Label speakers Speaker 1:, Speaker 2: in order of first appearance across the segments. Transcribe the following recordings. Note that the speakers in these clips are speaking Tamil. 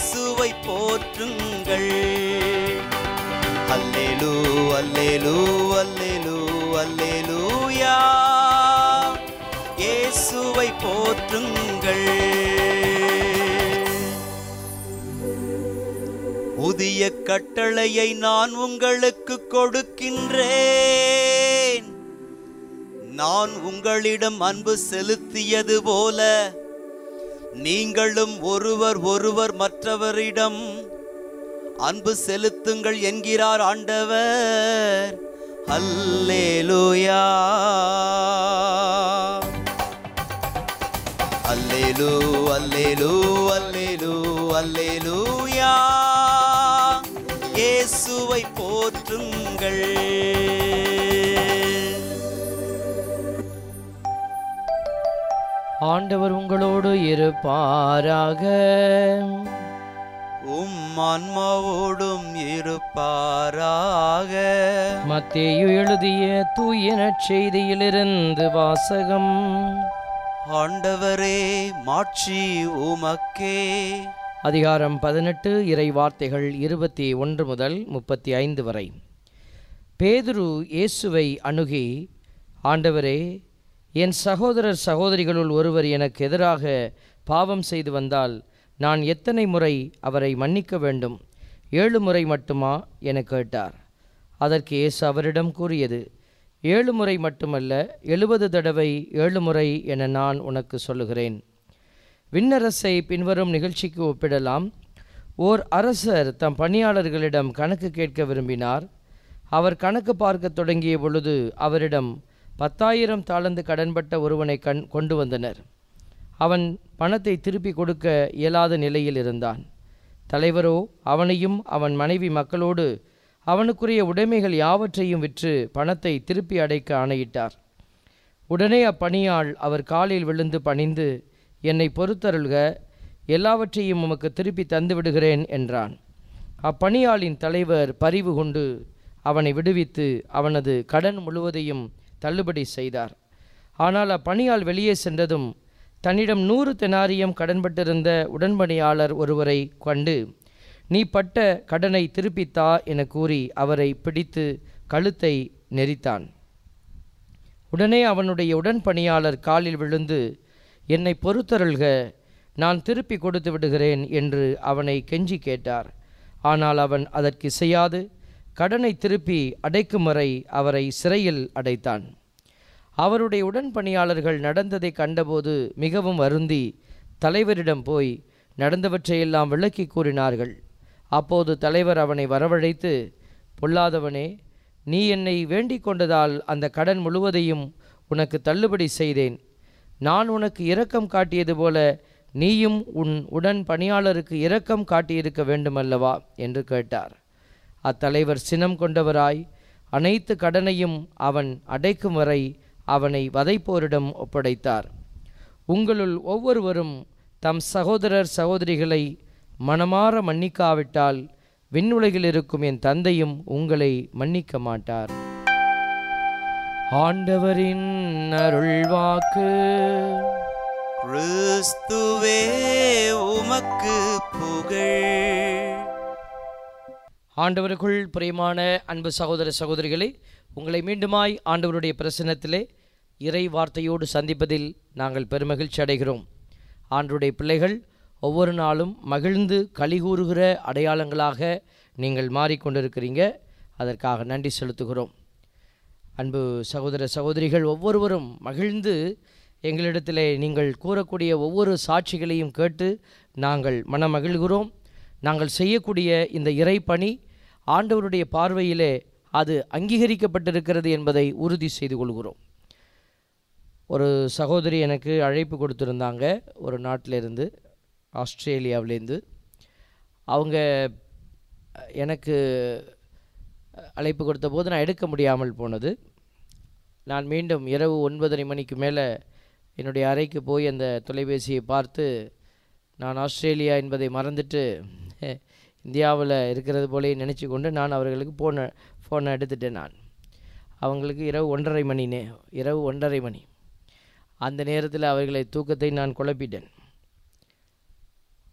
Speaker 1: இயேசுவை போற்றுங்கள் அல்லேலூ அல்லேலூ அல்லேலூ அல்லேலூயா இயேசுவை போற்றுங்கள் புதிய கட்டளையை நான் உங்களுக்கு கொடுக்கின்றேன் நான் உங்களிடம் அன்பு செலுத்தியது போல நீங்களும் ஒருவர் ஒருவர் மற்றவரிடம் அன்பு செலுத்துங்கள் என்கிறார் ஆண்டவர் அல்லேலூயா அல்லேலூ அல்லேலூ அல்லேலூ அல்லேலூயா இயேசுவை போற்றுங்கள்
Speaker 2: ஆண்டவர் உங்களோடு இருப்பாராக
Speaker 1: உம் ஆன்மாவோடும் இருப்பாராக
Speaker 2: மத்தேயு எழுதிய தூய நற்செய்தியிலிருந்து வாசகம்
Speaker 1: ஆண்டவரே மாட்சி உமக்கே
Speaker 2: அதிகாரம் பதினெட்டு இறை வார்த்தைகள் இருபத்தி ஒன்று முதல் முப்பத்தி ஐந்து வரை பேதுரு இயேசுவை அணுகி ஆண்டவரே என் சகோதரர் சகோதரிகளுள் ஒருவர் எனக்கு எதிராக பாவம் செய்து வந்தால் நான் எத்தனை முறை அவரை மன்னிக்க வேண்டும் ஏழு முறை மட்டுமா என கேட்டார் அதற்கு இயேசு அவரிடம் கூறியது ஏழு முறை மட்டுமல்ல எழுபது தடவை ஏழு முறை என நான் உனக்கு சொல்லுகிறேன் விண்ணரசை பின்வரும் நிகழ்ச்சிக்கு ஒப்பிடலாம் ஓர் அரசர் தம் பணியாளர்களிடம் கணக்கு கேட்க விரும்பினார் அவர் கணக்கு பார்க்க தொடங்கிய பொழுது அவரிடம் பத்தாயிரம் தாளந்து கடன்பட்ட ஒருவனை கண் கொண்டு வந்தனர் அவன் பணத்தை திருப்பி கொடுக்க இயலாத நிலையில் இருந்தான் தலைவரோ அவனையும் அவன் மனைவி மக்களோடு அவனுக்குரிய உடைமைகள் யாவற்றையும் விற்று பணத்தை திருப்பி அடைக்க ஆணையிட்டார் உடனே அப்பணியாள் அவர் காலில் விழுந்து பணிந்து என்னை பொறுத்தருள்க எல்லாவற்றையும் உமக்கு திருப்பி தந்து விடுகிறேன் என்றான் அப்பணியாளின் தலைவர் பரிவு கொண்டு அவனை விடுவித்து அவனது கடன் முழுவதையும் தள்ளுபடி செய்தார் ஆனால் அப்பணியாள் வெளியே சென்றதும் தன்னிடம் நூறு தெனாரியம் கடன்பட்டிருந்த உடன்பணியாளர் ஒருவரை கண்டு நீ பட்ட கடனை திருப்பித்தா என கூறி அவரை பிடித்து கழுத்தை நெரித்தான் உடனே அவனுடைய உடன்பணியாளர் காலில் விழுந்து என்னை பொறுத்தருள்க நான் திருப்பி கொடுத்து விடுகிறேன் என்று அவனை கெஞ்சி கேட்டார் ஆனால் அவன் அதற்கு இசையாது கடனை திருப்பி அடைக்கும் வரை அவரை சிறையில் அடைத்தான் அவருடைய உடன்பணியாளர்கள் நடந்ததை கண்டபோது மிகவும் வருந்தி தலைவரிடம் போய் நடந்தவற்றையெல்லாம் விளக்கி கூறினார்கள் அப்போது தலைவர் அவனை வரவழைத்து பொல்லாதவனே நீ என்னை வேண்டிக் கொண்டதால் அந்த கடன் முழுவதையும் உனக்கு தள்ளுபடி செய்தேன் நான் உனக்கு இரக்கம் காட்டியது போல நீயும் உன் உடன் பணியாளருக்கு இரக்கம் காட்டியிருக்க வேண்டுமல்லவா என்று கேட்டார் அத்தலைவர் சினம் கொண்டவராய் அனைத்து கடனையும் அவன் அடைக்கும் வரை அவனை வதைப்போரிடம் ஒப்படைத்தார் உங்களுள் ஒவ்வொருவரும் தம் சகோதரர் சகோதரிகளை மனமாற மன்னிக்காவிட்டால் விண்ணுலகில் இருக்கும் என் தந்தையும் உங்களை மன்னிக்க மாட்டார் ஆண்டவரின் அருள்வாக்கு
Speaker 1: கிறிஸ்துவே உமக்கு புகழ்
Speaker 2: ஆண்டவருக்குள் பிரியமான அன்பு சகோதர சகோதரிகளே உங்களை மீண்டுமாய் ஆண்டவருடைய பிரசன்னத்திலே இறை வார்த்தையோடு சந்திப்பதில் நாங்கள் பெருமகிழ்ச்சி அடைகிறோம் ஆண்டவருடைய பிள்ளைகள் ஒவ்வொரு நாளும் மகிழ்ந்து கலிகூறுகிற அடையாளங்களாக நீங்கள் மாறிக்கொண்டிருக்கிறீங்க அதற்காக நன்றி செலுத்துகிறோம் அன்பு சகோதர சகோதரிகள் ஒவ்வொருவரும் மகிழ்ந்து எங்களிடத்திலே நீங்கள் கூறக்கூடிய ஒவ்வொரு சாட்சிகளையும் கேட்டு நாங்கள் மனமகிழ்கிறோம் நாங்கள் செய்யக்கூடிய இந்த இறைப்பணி ஆண்டவருடைய பார்வையிலே அது அங்கீகரிக்கப்பட்டிருக்கிறது என்பதை உறுதி செய்து கொள்கிறோம் ஒரு சகோதரி எனக்கு அழைப்பு கொடுத்துருந்தாங்க ஒரு நாட்டிலேருந்து ஆஸ்திரேலியாவிலேருந்து அவங்க எனக்கு அழைப்பு கொடுத்த போது நான் எடுக்க முடியாமல் போனது நான் மீண்டும் இரவு ஒன்பதரை மணிக்கு மேலே என்னுடைய அறைக்கு போய் அந்த தொலைபேசியை பார்த்து நான் ஆஸ்திரேலியா என்பதை மறந்துட்டு இந்தியாவில் இருக்கிறது போலே நினச்சி கொண்டு நான் அவர்களுக்கு ஃபோனை ஃபோனை எடுத்துட்டேன் நான் அவங்களுக்கு இரவு ஒன்றரை மணி நே இரவு ஒன்றரை மணி அந்த நேரத்தில் அவர்களை தூக்கத்தை நான் குழப்பிட்டேன்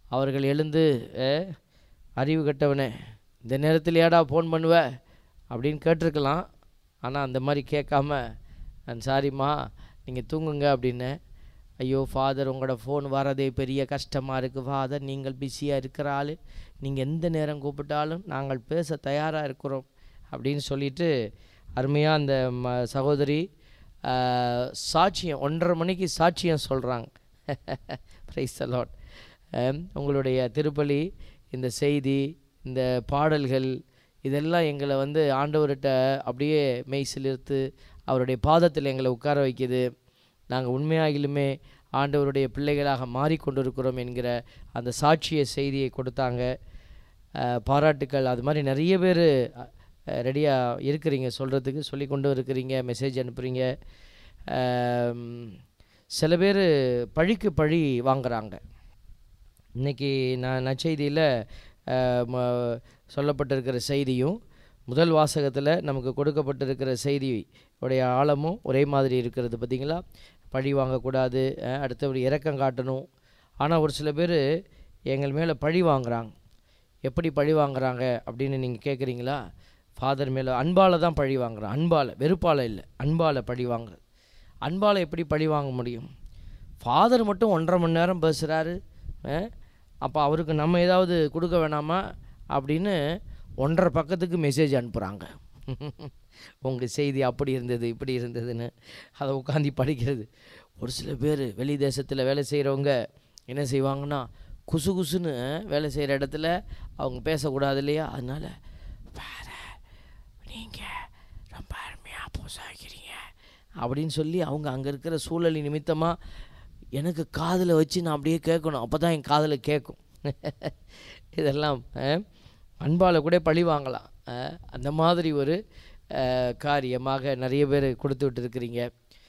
Speaker 2: அவர்கள் எழுந்து "ஏ, அறிவு கட்டவனே இந்த நேரத்தில் ஏடா ஃபோன் பண்ணுவ அப்படின்னு கேட்டிருக்கலாம் ஆனால் அந்த மாதிரி கேட்காம நான் சாரிம்மா நீங்கள் தூங்குங்க அப்படின்னேன் ஐயோ ஃபாதர் உங்களோட ஃபோன் வரதே பெரிய கஷ்டமாக இருக்குது ஃபாதர் நீங்கள் பிஸியாக இருக்கிற ஆள் நீங்கள் எந்த நேரம் கூப்பிட்டாலும் நாங்கள் பேச தயாராக இருக்கிறோம் அப்படின்னு சொல்லிட்டு அருமையாக அந்த ம சகோதரி ஆ, சாட்சியம் ஒன்றரை மணிக்கு சாட்சியம் சொல்கிறாங்க ப்ரைஸ் அலாட் உங்களுடைய திருப்பலி இந்த செய்தி இந்த பாடல்கள் இதெல்லாம் எங்களை வந்து ஆண்டவர்கிட்ட அப்படியே மெய் சிலிர்த்து அவருடைய பாதத்தில் எங்களை உட்கார வைக்குது நாங்கள் உண்மையாகிலுமே ஆண்டவருடைய பிள்ளைகளாக மாறிக்கொண்டிருக்கிறோம் என்கிற அந்த சாட்சிய செய்தியை கொடுத்தாங்க அஹ், பாராட்டுக்கள் அது மாதிரி நிறைய பேர் ரெடியாக இருக்கிறீங்க சொல்கிறதுக்கு சொல்லி கொண்டு இருக்கிறீங்க மெசேஜ் அனுப்புகிறீங்க அம், சில பேர் பழிக்கு பழி வாங்குறாங்க இன்னைக்கு நான் நற்செய்தியில் சொல்லப்பட்டிருக்கிற செய்தியும் முதல் வாசகத்தில் நமக்கு கொடுக்கப்பட்டிருக்கிற செய்தி உடைய ஆழமும் ஒரே மாதிரி இருக்கிறது பார்த்தீங்களா பழி வாங்கக்கூடாது அஹ், அடுத்தபடி இரக்கம் காட்டணும் ஆனால் ஒரு சில பேர் எங்கள் மேலே பழி வாங்குறாங்க எப்படி பழி வாங்குறாங்க அப்படின்னு நீங்கள் கேட்குறீங்களா ஃபாதர் மேலே அன்பால் தான் பழி வாங்குறான் அன்பால் வெறுப்பால் இல்லை அன்பால் பழி வாங்குறது அன்பால் எப்படி பழி வாங்க முடியும் ஃபாதர் மட்டும் ஒன்றரை மணி நேரம் பேசுகிறாரு அப்போ அவருக்கு நம்ம ஏதாவது கொடுக்க வேணாமா அப்படின்னு ஒன்றரை பக்கத்துக்கு மெசேஜ் அனுப்புகிறாங்க உங்கள் செய்தி அப்படி இருந்தது இப்படி இருந்ததுன்னு அதை உட்காந்து படிக்கிறது ஒரு சில பேர் வெளி தேசத்தில் வேலை செய்கிறவங்க என்ன செய்வாங்கன்னா குசு குசுன்னு வேலை செய்கிற இடத்துல அவங்க பேசக்கூடாது இல்லையா அதனால் வேற நீங்கள் ரொம்ப அருமையாக போசாக்கிறீங்க அப்படின்னு சொல்லி அவங்க அங்கே இருக்கிற சூழலின் நிமித்தமாக எனக்கு காதில் வச்சு நான் அப்படியே கேட்கணும் அப்போ தான் என் காதில் கேட்கும் இதெல்லாம் அஹ், அன்பால் கூட பழி வாங்கலாம் அஹ், அந்த மாதிரி ஒரு அஹ், காரியமாக நிறைய பேர் கொடுத்து விட்டுருக்கிறீங்க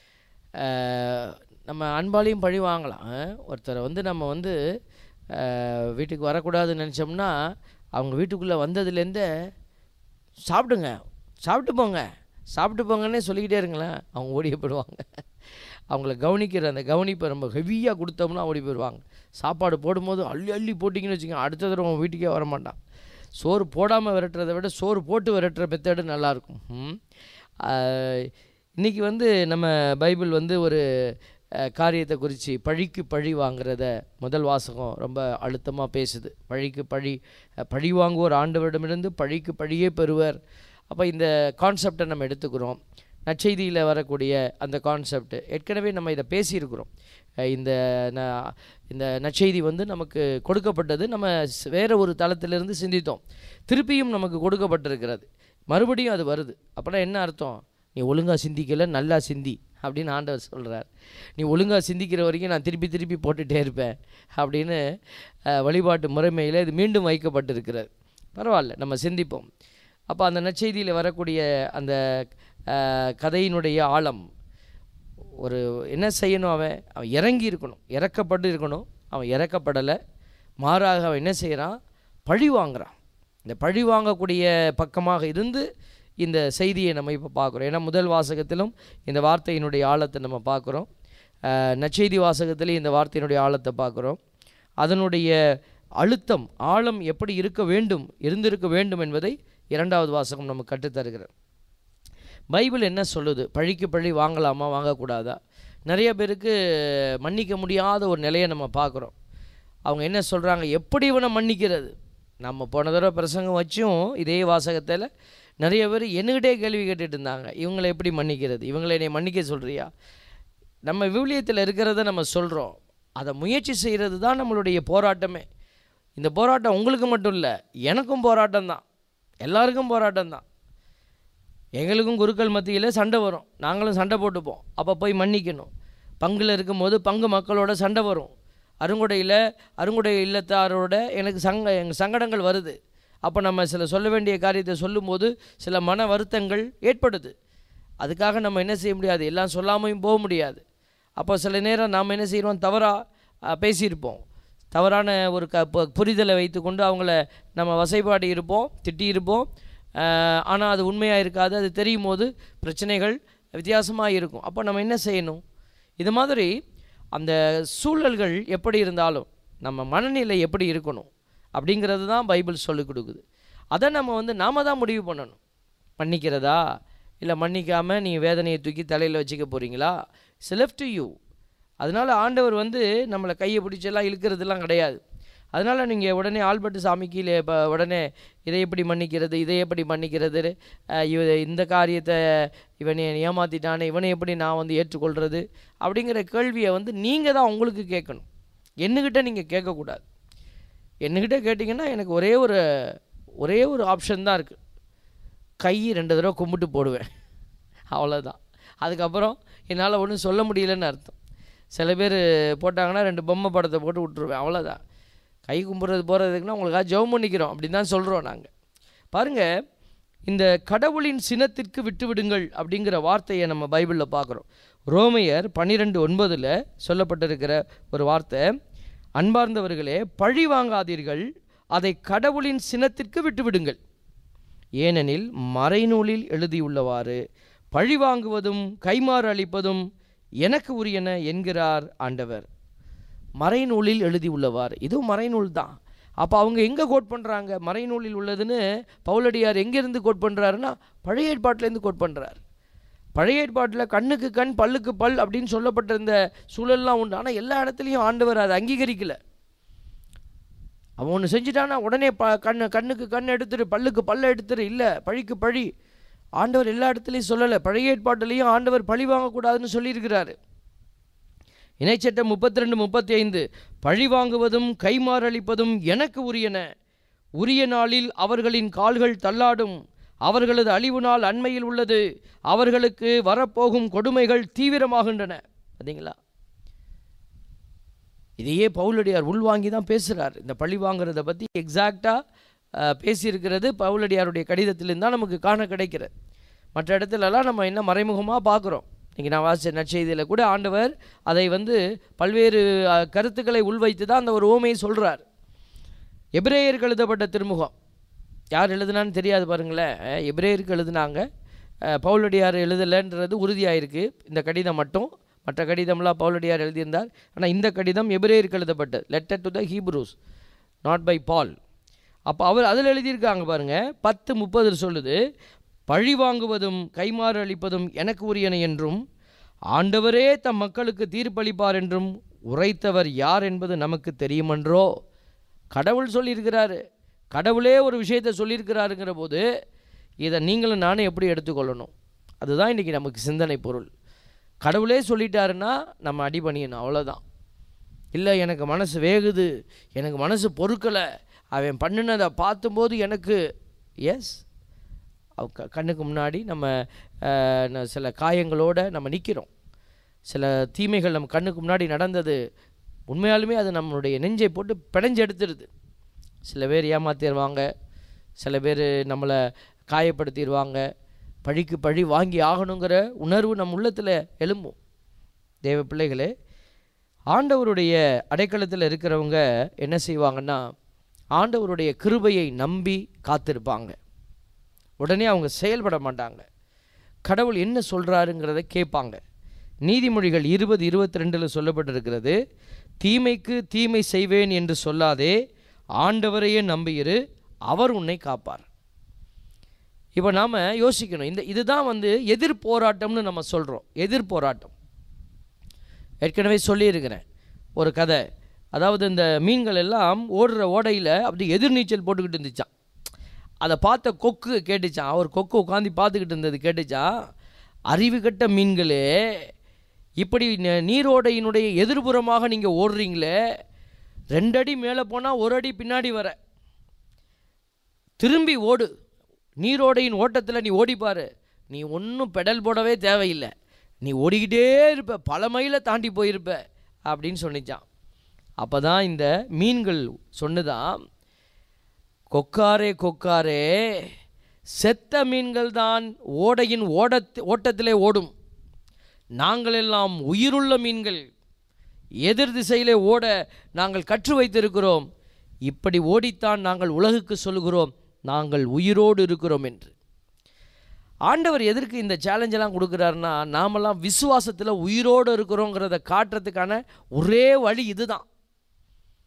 Speaker 2: அஹ், நம்ம அன்பாலையும் பழி வாங்கலாம் அஹ். ஒருத்தரை வந்து நம்ம வந்து அஹ், வீட்டுக்கு வரக்கூடாதுன்னு நினச்சோம்னா அவங்க வீட்டுக்குள்ளே வந்ததுலேருந்தே சாப்பிடுங்க சாப்பிட்டு போங்க சாப்பிட்டு போங்கன்னே சொல்லிக்கிட்டே இருங்களேன் அவங்க ஓடியே போயிடுவாங்க அவங்கள கவனிக்கிற அந்த கவனிப்பை ரொம்ப ஹெவியாக கொடுத்தோம்னா ஓடி போயிடுவாங்க சாப்பாடு போடும்போது அள்ளி அள்ளி போட்டிங்கன்னு வச்சுக்கோங்க அடுத்த தடவை உங்கள் வீட்டுக்கே வர மாட்டான் சோறு போடாமல் விரட்டுறதை விட சோறு போட்டு விரட்டுற மெத்தடு நல்லாயிருக்கும் ம். ஆஹ், இன்னைக்கு வந்து நம்ம பைபிள் வந்து ஒரு அஹ், காரியத்தை குறித்து பழிக்கு பழி வாங்குறத முதல் வாசகம் ரொம்ப அழுத்தமாக பேசுது பழிக்கு பழி அஹ், பழி வாங்குவோர் ஆண்டவரிடமிருந்து பழிக்கு பழியே பெறுவர் அப்போ இந்த கான்செப்டை நம்ம எடுத்துக்கிறோம் நற்செய்தியில் வரக்கூடிய அந்த கான்செப்ட் ஏற்கனவே நம்ம இதை பேசியிருக்கிறோம் அஹ், இந்த ந- இந்த நற்செய்தி வந்து நமக்கு கொடுக்கப்பட்டது நம்ம ஸ்- வேற ஒரு தளத்திலிருந்து சிந்தித்தோம் திருப்பியும் நமக்கு கொடுக்கப்பட்டிருக்கிறது மறுபடியும் அது வருது அப்படின்னா என்ன அர்த்தம் நீ ஒழுங்காக சிந்திக்கல நல்லா சிந்தி அப்படின்னு ஆண்டவர் சொல்கிறார் நீ ஒழுங்காக சிந்திக்கிற வரைக்கும் நான் திருப்பி திருப்பி போட்டுகிட்டே இருப்பேன் அப்படின்னு அஹ், வழிபாட்டு முறைமையில் இது மீண்டும் வைக்கப்பட்டிருக்கிறது பரவாயில்ல நம்ம சிந்திப்போம் அப்போ அந்த நற்செய்தியில் வரக்கூடிய அந்த அஹ், கதையினுடைய ஆழம் ஒரு என்ன செய்யணும் அவன் அவன் இறங்கி இருக்கணும் இறக்கப்பட்டு இருக்கணும் அவன் இறக்கப்படலை மாறாக அவன் என்ன செய்கிறான் பழி வாங்குறான் இந்த பழி வாங்கக்கூடிய பக்கமாக இருந்து இந்த செய்தியை நம்ம இப்போ பார்க்குறோம் ஏன்னா முதல் வாசகத்திலும் இந்த வார்த்தையினுடைய ஆழத்தை நம்ம பார்க்குறோம் அஹ், நற்செய்தி வாசகத்திலையும் இந்த வார்த்தையினுடைய ஆழத்தை பார்க்குறோம் அதனுடைய அழுத்தம் ஆழம் எப்படி இருக்க வேண்டும் இருந்திருக்க வேண்டும் என்பதை இரண்டாவது வாசகம் நமக்கு கற்றுத்தருகிறது பைபிள் என்ன சொல்லுது பழிக்கு பழி வாங்கலாமா வாங்கக்கூடாதா நிறைய பேருக்கு மன்னிக்க முடியாத ஒரு நிலையை நம்ம பார்க்குறோம் அவங்க என்ன சொல்கிறாங்க எப்படி இவனை மன்னிக்கிறது நம்ம போன தடவை பிரசங்கம் வச்சும் இதே வாசகத்தில் நிறைய பேர் என்கிட்டே கேள்வி கேட்டுட்டு இருந்தாங்க இவங்களை எப்படி மன்னிக்கிறது இவங்களை என்னை மன்னிக்க சொல்கிறியா நம்ம விவிலியத்தில் இருக்கிறத நம்ம சொல்கிறோம் அதை முயற்சி செய்கிறது தான் நம்மளுடைய போராட்டமே இந்த போராட்டம் உங்களுக்கு மட்டும் இல்லை எனக்கும் போராட்டம் தான் எல்லாருக்கும் போராட்டம் தான் எங்களுக்கும் குருக்கள் மத்தியில் சண்டை வரும் நாங்களும் சண்டை போட்டுப்போம் அப்போ போய் மன்னிக்கணும் பங்கில் இருக்கும்போது பங்கு மக்களோட சண்டை வரும் அருங்குடையில் அருங்குடை இல்லத்தாரோட எனக்கு சங்க எங்கள் சங்கடங்கள் வருது அப்போ நம்ம சில சொல்ல வேண்டிய காரியத்தை சொல்லும்போது சில மன வருத்தங்கள் ஏற்படுது அதுக்காக நம்ம என்ன செய்ய முடியாது எல்லாம் சொல்லாமையும் போக முடியாது அப்போ சில நேரம் நாம் என்ன செய்கிறோம் தவறாக பேசியிருப்போம் தவறான ஒரு க பு- புரிதலை வைத்துக்கொண்டு அவங்கள நம்ம வசைபாடி இருப்போம் திட்டியிருப்போம் ஆனால் அது உண்மையாக இருக்காது அது தெரியும் போது பிரச்சனைகள் வித்தியாசமாக இருக்கும் அப்போ நம்ம என்ன செய்யணும் இது மாதிரி அந்த சூழல்கள் எப்படி இருந்தாலும் நம்ம மனநிலை எப்படி இருக்கணும் அப்படிங்கிறது தான் பைபிள் சொல்லிக் கொடுக்குது அதை நம்ம வந்து நாம தான் முடிவு பண்ணணும் மன்னிக்கிறதா இல்லை மன்னிக்காமல் நீங்கள் வேதனையை தூக்கி தலையில் வச்சுக்க போகிறீங்களா இட்ஸ் லெஃப்ட் டு யூ அதனால் ஆண்டவர் வந்து நம்மளை கையை பிடிச்செல்லாம் இழுக்கிறதுலாம் கிடையாது அதனால் நீங்கள் உடனே ஆல்பர்ட் சாமிக்கு இல்லை இப்போ உடனே இதை எப்படி மன்னிக்கிறது இதை எப்படி மன்னிக்கிறது அஹ் இவ இந்த காரியத்தை இவனை ஏமாற்றிட்டானே இவனை எப்படி நான் வந்து ஏற்றுக்கொள்கிறது அப்படிங்கிற கேள்வியை வந்து நீங்கள் தான் உங்களுக்கு கேட்கணும் என்னக்கிட்ட நீங்கள் கேட்கக்கூடாது என்னக்கிட்ட கேட்டிங்கன்னா எனக்கு ஒரே ஒரு ஒரே ஒரு ஆப்ஷன் தான் இருக்குது கை ரெண்டு தடவை கும்பிட்டு போடுவேன் அவ்வளோதான் அதுக்கப்புறம் என்னால் ஒன்றும் சொல்ல முடியலன்னு அர்த்தம் சில பேர் போட்டாங்கன்னா ரெண்டு பொம்மை படத்தை போட்டு விட்ருவேன் அவ்வளோதான் கை கும்பிட்றது போகிறதுக்குன்னா உங்களுக்காக ஜெபம் பண்ணிக்கிறோம் அப்படின்னு தான் சொல்கிறோம் நாங்கள் பாருங்கள் இந்த கடவுளின் சினத்திற்கு விட்டு விடுங்கள் அப்படிங்கிற வார்த்தையை நம்ம பைபிளில் பார்க்குறோம் ரோமையர் பன்னிரெண்டு ஒன்பதில் சொல்லப்பட்டிருக்கிற ஒரு வார்த்தை அன்பார்ந்தவர்களே பழி வாங்காதீர்கள் அதை கடவுளின் சினத்திற்கு விட்டு விடுங்கள் ஏனெனில் மறைநூலில் எழுதியுள்ளவாறு பழி வாங்குவதும் கைமாறு அளிப்பதும் எனக்கு உரியன என்கிறார் ஆண்டவர் மறைநூலில் எழுதியுள்ளவாறு இதுவும் மறைநூல் தான் அப்போ அவங்க எங்கே கோட் பண்ணுறாங்க மறைநூலில் உள்ளதுன்னு பவுலடியார் எங்கேருந்து கோட் பண்ணுறாருன்னா பழைய ஏற்பாட்டிலேருந்து கோட் பண்ணுறார் பழைய ஏற்பாட்டில் கண்ணுக்கு கண் பல்லுக்கு பல் அப்படின்னு சொல்லப்பட்டிருந்த சூழல்லாம் உண்டு ஆனால் எல்லா இடத்துலையும் ஆண்டவர் அதை அங்கீகரிக்கலை அவன் ஒன்று செஞ்சுட்டானா உடனே ப கண்ணு கண்ணுக்கு கண் எடுத்துரு பல்லுக்கு பல்ல எடுத்துரு இல்லை பழிக்கு பழி ஆண்டவர் எல்லா இடத்துலையும் சொல்லலை பழைய ஏற்பாட்டிலையும் ஆண்டவர் பழி வாங்கக்கூடாதுன்னு சொல்லியிருக்கிறாரு இணைச்சட்டம் முப்பத்தி ரெண்டு முப்பத்தி ஐந்து பழி வாங்குவதும் கைமாறளிப்பதும் எனக்கு உரியன உரிய நாளில் அவர்களின் கால்கள் தள்ளாடும் அவர்களது அழிவு நாள் அண்மையில் உள்ளது அவர்களுக்கு வரப்போகும் கொடுமைகள் தீவிரமாகின்றன பார்த்தீங்களா இதையே பவுலடியார் உள்வாங்கி தான் பேசுகிறார் இந்த பழி வாங்குறதை பற்றி எக்ஸாக்டாக பேசியிருக்கிறது பவுலடியாருடைய கடிதத்திலிருந்து தான் நமக்கு காண கிடைக்கிறது மற்ற இடத்துலலாம் நம்ம என்ன மறைமுகமாக பார்க்குறோம் இன்றைக்கி நான் வாசித்த நற்செய்தியில் கூட ஆண்டவர் அதை வந்து பல்வேறு அஹ், கருத்துக்களை உள்வைத்து தான் அந்த ஒரு ஓமையை சொல்கிறார் எபிரேயருக்கு எழுதப்பட்ட திருமுகம் யார் எழுதுனான்னு தெரியாது பாருங்களேன் அஹ், எபிரேயருக்கு எழுதுனாங்க அஹ், பவுலடியார் எழுதலைன்றது உறுதியாயிருக்கு இந்த கடிதம் மட்டும் மற்ற கடிதம்லாம் பவுலடியார் எழுதியிருந்தார் ஆனால் இந்த கடிதம் எபிரேயருக்கு எழுதப்பட்டது letter to the Hebrews not by Paul அப்போ அவர் அதில் எழுதியிருக்காங்க பாருங்க பத்து முப்பது சொல்லுது பழி வாங்குவதும் கைமாறு அளிப்பதும் எனக்கு உரியன என்றும் ஆண்டவரே தம் மக்களுக்கு தீர்ப்பளிப்பார் என்றும் உரைத்தவர் யார் என்பது நமக்கு தெரியுமன்றோ கடவுள் சொல்லியிருக்கிறாரு கடவுளே ஒரு விஷயத்தை சொல்லியிருக்கிறாருங்கிற போது இதை நீங்களும் நானும் எப்படி எடுத்துக்கொள்ளணும் அதுதான் இன்றைக்கி நமக்கு சிந்தனை பொருள் கடவுளே சொல்லிட்டாருன்னா நம்ம அடிபணியணும் அவ்வளோதான் இல்லை எனக்கு மனசு வேகுது எனக்கு மனசு பொறுக்கலை அவன் பண்ணினதை பார்த்தும்போது எனக்கு எஸ் க கண்ணுக்கு முன்னாடி நம்ம அஹ், ந- சில காயங்களோட நம்ம நிற்கிறோம் சில தீமைகள் நம்ம கண்ணுக்கு முன்னாடி நடந்தது உண்மையாலுமே அது நம்மளுடைய நெஞ்சை போட்டு பிணைஞ்சு எடுத்துடுது சில பேர் ஏமாத்திடுவாங்க சில பேர் நம்மளை காயப்படுத்திடுவாங்க பழிக்கு பழி வாங்கி ஆகணுங்கிற உணர்வு நம்ம உள்ளத்தில் எழும்பும் தேவ பிள்ளைகளே ஆண்டவருடைய அடைக்கலத்தில் இருக்கிறவங்க என்ன செய்வாங்கன்னா ஆண்டவருடைய கிருபையை நம்பி காத்திருப்பாங்க உடனே அவங்க செயல்பட மாட்டாங்க கடவுள் என்ன சொல்கிறாருங்கிறத கேட்பாங்க நீதிமொழிகள் இருபது இருபத்தி ரெண்டில் சொல்லப்பட்டிருக்கிறது தீமைக்கு தீமை செய்வேன் என்று சொல்லாதே ஆண்டவரையே நம்பியிரு அவர் உன்னை காப்பார் இப்போ நாம் யோசிக்கணும் இந்த இதுதான் வந்து எதிர் போராட்டம்னு நம்ம சொல்கிறோம் எதிர் போராட்டம் ஏற்கனவே சொல்லியிருக்கிறேன் ஒரு கதை அதாவது இந்த மீன்கள் எல்லாம் ஓடுற ஓடையில் அப்படி எதிர்நீச்சல் போட்டுக்கிட்டு இருந்துச்சான் அதை பார்த்த கொக்கு கேட்டுச்சான் அவர் கொக்கு உட்காந்து பார்த்துக்கிட்டு இருந்தது கேட்டுச்சான் அறிவு கட்ட மீன்களே இப்படி ந- நீரோடையினுடைய எதிர்புறமாக நீங்கள் ஓடுறீங்களே ரெண்டடி மேலே போனால் ஒரு அடி பின்னாடி வர திரும்பி ஓடு நீரோடையின் ஓட்டத்தில் நீ ஓடிப்பாரு நீ ஒன்றும் பெடல் போடவே தேவையில்லை நீ ஓடிக்கிட்டே இருப்ப பல மைலை தாண்டி போயிருப்ப அப்படின்னு சொன்னிச்சான் அப்போ தான் இந்த மீன்கள் சொன்னதான் கொக்காரே கொக்காரே செத்த மீன்கள் தான் ஓடையின் ஓடத் ஓட்டத்திலே ஓடும் நாங்கள் எல்லாம் உயிருள்ள மீன்கள் எதிர் திசையிலே ஓட நாங்கள் கற்று வைத்திருக்கிறோம் இப்படி ஓடித்தான் நாங்கள் உலகுக்கு சொல்கிறோம் நாங்கள் உயிரோடு இருக்கிறோம் என்று ஆண்டவர் எதற்கு இந்த சேலஞ்செல்லாம் கொடுக்குறாருன்னா நாமெல்லாம் விசுவாசத்தில் உயிரோடு இருக்கிறோங்கிறத காட்டுறதுக்கான ஒரே வழி இதுதான்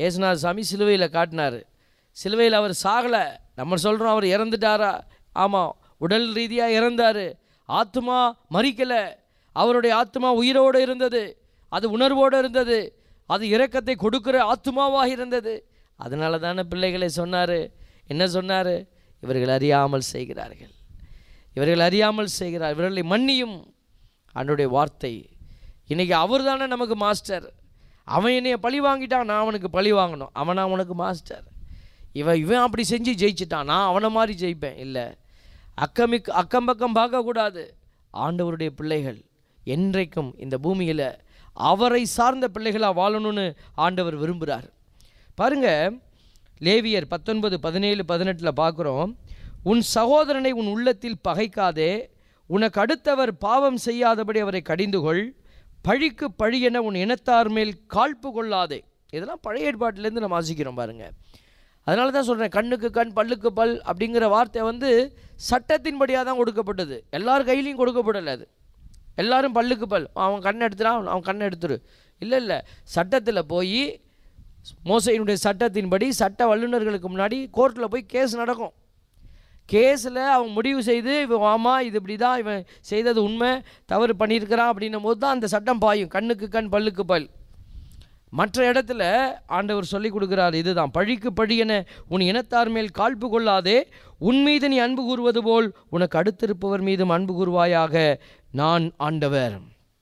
Speaker 2: ஏசுநாத சாமி சிலுவையில் காட்டினார் சிலுவையில் அவர் சாகலை நம்ம சொல்கிறோம் அவர் இறந்துட்டாரா ஆமாம் உடல் ரீதியாக இறந்தார் ஆத்மா மறிக்கலை அவருடைய ஆத்மா உயிரோடு இருந்தது அது உணர்வோடு இருந்தது அது இரக்கத்தை கொடுக்கிற ஆத்மாவாக இருந்தது அதனால தானே பிள்ளைகளை சொன்னார் என்ன சொன்னார் இவர்கள் அறியாமல் செய்கிறார்கள் இவர்கள் அறியாமல் செய்கிறார் இவர்களை மன்னியும் ஆண்டுடைய வார்த்தை இன்னைக்கு அவர் தானே நமக்கு மாஸ்டர் அவன் என்னைய பழி வாங்கிட்டான் நான் அவனுக்கு பழி வாங்கணும் அவன் அவனுக்கு மாஸ்டர் இவன் இவன் அப்படி செஞ்சு ஜெயிச்சிட்டான் நான் அவனை மாதிரி ஜெயிப்பேன் இல்லை அக்கமிக் அக்கம் பக்கம் பார்க்கக்கூடாது ஆண்டவருடைய பிள்ளைகள் என்றைக்கும் இந்த பூமியில் அவரை சார்ந்த பிள்ளைகளாக வாழணும்னு ஆண்டவர் விரும்புகிறார் பாருங்க லேவியர் பத்தொன்பது பதினேழு பதினெட்டில் பார்க்குறோம் உன் சகோதரனை உன் உள்ளத்தில் பகைக்காதே உனக்கு அடுத்தவர் பாவம் செய்யாதபடி அவரை கடிந்து கொள் பழிக்கு பழி என உன் இனத்தார் மேல் காழ்ப்பு கொள்ளாதே இதெல்லாம் பழைய ஏற்பாட்டிலேருந்து நம்ம வாசிக்கிறோம் பாருங்க அதனால தான் சொல்கிறேன் கண்ணுக்கு கண் பல்லுக்கு பல் அப்படிங்கிற வார்த்தை வந்து சட்டத்தின்படியாக தான் கொடுக்கப்பட்டது எல்லார் கையிலையும் கொடுக்கப்படலை அது எல்லாரும் பல்லுக்கு பல் அவன் கண்ணை எடுத்துறான் அவன் கண்ணை எடுத்துரு இல்லை இல்லை சட்டத்தில் போய் மோசையினுடைய சட்டத்தின்படி சட்ட வல்லுநர்களுக்கு முன்னாடி கோர்ட்டில் போய் கேஸ் நடக்கும் கேஸில் அவன் முடிவு செய்து இவன் ஆமா இது இப்படி தான் இவன் செய்தது உண்மை தவறு பண்ணியிருக்கிறான் அப்படின்னும் போது தான் அந்த சட்டம் பாயும் கண்ணுக்கு கண் பல்லுக்கு பல் மற்ற இடத்துல ஆண்டவர் சொல்லி கொடுக்கிறார் இதுதான் பழிக்கு பழி என உன் இனத்தார் மேல் காழ்ப்பு கொள்ளாதே உன் மீது நீ அன்பு கூறுவது போல் உனக்கு அடுத்திருப்பவர் மீதும் அன்பு கூறுவாயாக நான் ஆண்டவர்